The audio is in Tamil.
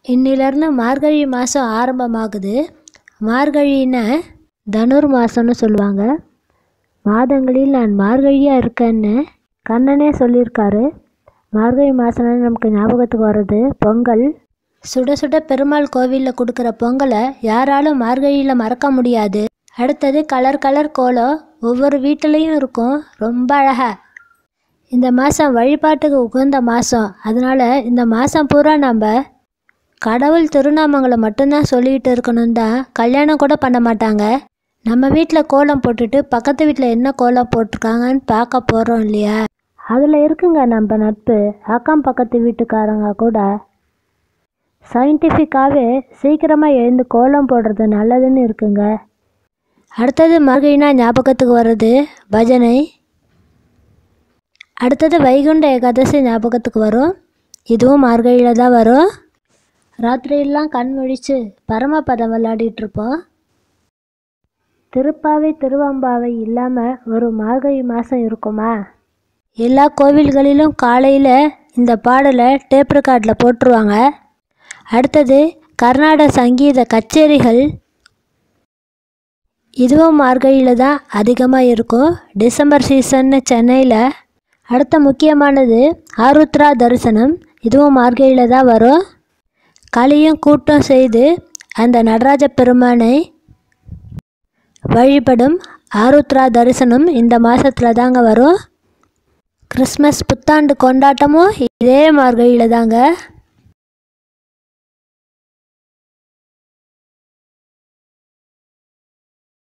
இன்னிலேருந்து மார்கழி மாதம் ஆரம்பமாகுது மார்கழின்னா தனுர் மாதம்னு சொல்லுவாங்க மாதங்களில் நான் மார்கழியாக இருக்கேன்னு கண்ணனே சொல்லியிருக்காரு மார்கழி மாதம்னா நமக்கு ஞாபகத்துக்கு வர்றது பொங்கல் சுட சுட பெருமாள் கோவிலில் கொடுக்குற பொங்கலை யாராலும் மார்கழியில் மறக்க முடியாது அடுத்தது கலர் கலர் கோலம் ஒவ்வொரு வீட்டிலையும் இருக்கும் ரொம்ப அழகா இந்த மாதம் வழிபாட்டுக்கு உகந்த மாதம் அதனால் இந்த மாதம் பூரா நம்ம கடவுள் திருநாமங்களை மட்டும்தான் சொல்லிக்கிட்டு இருக்கணும் தான் கல்யாணம் கூட பண்ண மாட்டாங்க நம்ம வீட்டில் கோலம் போட்டுட்டு பக்கத்து வீட்டில் என்ன கோலம் போட்டிருக்காங்கன்னு பார்க்க போகிறோம் இல்லையா அதில் இருக்குங்க நம்ம நட்பு அக்கம் பக்கத்து வீட்டுக்காரங்க கூட சயின்டிஃபிக்காகவே சீக்கிரமாக எழுந்து கோலம் போடுறது நல்லதுன்னு இருக்குங்க அடுத்தது மார்கழினா ஞாபகத்துக்கு வர்றது பஜனை அடுத்தது வைகுண்ட ஏகாதசி ஞாபகத்துக்கு வரும் இதுவும் மார்கழியில் தான் வரும் ராத்திரியெல்லாம் கண் முழிச்சு பரமபதம் விளையாடிட்டு இருப்போம் திருப்பாவை திருவம்பாவை இல்லாமல் ஒரு மார்கழி மாதம் இருக்குமா எல்லா கோவில்களிலும் காலையில் இந்த பாடலை டேப் ரெக்கார்டில் போட்டுருவாங்க அடுத்தது கர்நாடக சங்கீத கச்சேரிகள் இதுவும் மார்கழியில் தான் அதிகமாக இருக்கும் டிசம்பர் சீசன்னு சென்னையில் அடுத்த முக்கியமானது ஆருத்ரா தரிசனம் இதுவும் மார்கழியில் தான் வரும் களியும் கூட்டம் செய்து அந்த நடராஜ பெருமானை வழிபடும் ஆருத்ரா தரிசனம் இந்த மாதத்தில் தாங்க வரும் கிறிஸ்மஸ் புத்தாண்டு கொண்டாட்டமும் இதே மார்கழியில் தாங்க